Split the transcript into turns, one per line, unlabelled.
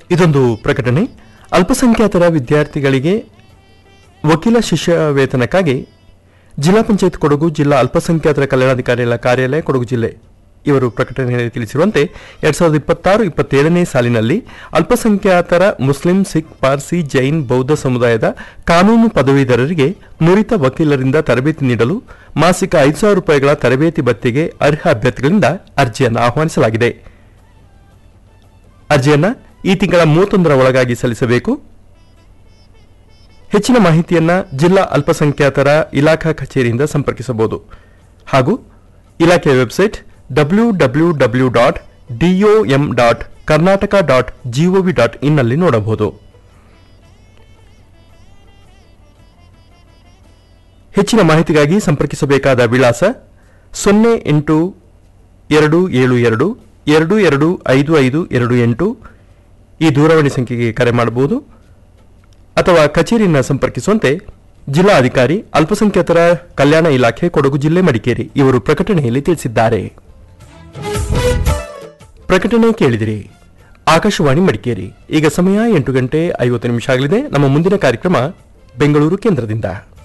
ಇದೊಂದು ಪ್ರಕಟಣೆ ಅಲ್ಪಸಂಖ್ಯಾತರ ವಿದ್ಯಾರ್ಥಿಗಳಿಗೆ ವಕೀಲ ಶಿಷ್ಯ ವೇತನಕ್ಕಾಗಿ ಜಿಲ್ಲಾ ಪಂಚಾಯತ್ ಕೊಡಗು ಜಿಲ್ಲಾ ಅಲ್ಪಸಂಖ್ಯಾತರ ಕಲ್ಯಾಣಾಧಿಕಾರಿಗಳ ಕಾರ್ಯಾಲಯ ಕೊಡಗು ಜಿಲ್ಲೆ ಇವರು ಪ್ರಕಟಣೆಯಲ್ಲಿ ತಿಳಿಸಿರುವಂತೆ ಎರಡ್ ಸಾವಿರದ ಇಪ್ಪತ್ತಾರು ಇಪ್ಪತ್ತೇಳನೇ ಸಾಲಿನಲ್ಲಿ ಅಲ್ಪಸಂಖ್ಯಾತರ ಮುಸ್ಲಿಂ ಸಿಖ್ ಪಾರ್ಸಿ ಜೈನ್ ಬೌದ್ಧ ಸಮುದಾಯದ ಕಾನೂನು ಪದವೀಧರರಿಗೆ ನುರಿತ ವಕೀಲರಿಂದ ತರಬೇತಿ ನೀಡಲು ಮಾಸಿಕ ಐದು ಸಾವಿರ ರೂಪಾಯಿಗಳ ತರಬೇತಿ ಭತ್ಯೆಗೆ ಅರ್ಹ ಅಭ್ಯರ್ಥಿಗಳಿಂದ ಅರ್ಜಿಯನ್ನು ಆಹ್ವಾನಿಸಲಾಗಿದೆ ಅರ್ಜಿಯನ್ನ ಈ ತಿಂಗಳ ಮೂವತ್ತೊಂದರ ಒಳಗಾಗಿ ಸಲ್ಲಿಸಬೇಕು ಹೆಚ್ಚಿನ ಮಾಹಿತಿಯನ್ನ ಜಿಲ್ಲಾ ಅಲ್ಪಸಂಖ್ಯಾತರ ಇಲಾಖಾ ಕಚೇರಿಯಿಂದ ಸಂಪರ್ಕಿಸಬಹುದು ಹಾಗೂ ಇಲಾಖೆಯ website W W W dot DOM dot Karnataka dot gov dot ಇನ್ನಲ್ಲಿ ನೋಡಬಹುದು ಹೆಚ್ಚಿನ ಮಾಹಿತಿಗಾಗಿ ಸಂಪರ್ಕಿಸಬೇಕಾದ ವಿಳಾಸ ಸೊನ್ನೆ ಎಂಟು ಎರಡು ಏಳು ಎರಡು ಎರಡು ಎರಡು ಐದು ಐದು ಎರಡು ಎಂಟು ಈ ದೂರವಾಣಿ ಸಂಖ್ಯೆಗೆ ಕರೆ ಮಾಡಬಹುದು ಅಥವಾ ಕಚೇರಿಯನ್ನು ಸಂಪರ್ಕಿಸುವಂತೆ ಜಿಲ್ಲಾ ಅಧಿಕಾರಿ ಅಲ್ಪಸಂಖ್ಯಾತರ ಕಲ್ಯಾಣ ಇಲಾಖೆ ಕೊಡಗು ಜಿಲ್ಲೆ ಮಡಿಕೇರಿ ಇವರು ಪ್ರಕಟಣೆಯಲ್ಲಿ ತಿಳಿಸಿದ್ದಾರೆ ಪ್ರಕಟಣೆ ಕೇಳಿದಿರಿ ಆಕಾಶವಾಣಿ ಮಡಿಕೇರಿ ಈಗ ಸಮಯ ಎಂಟು ಗಂಟೆ ಐವತ್ತು ನಿಮಿಷ ಆಗಲಿದೆ ನಮ್ಮ ಮುಂದಿನ ಕಾರ್ಯಕ್ರಮ ಬೆಂಗಳೂರು ಕೇಂದ್ರದಿಂದ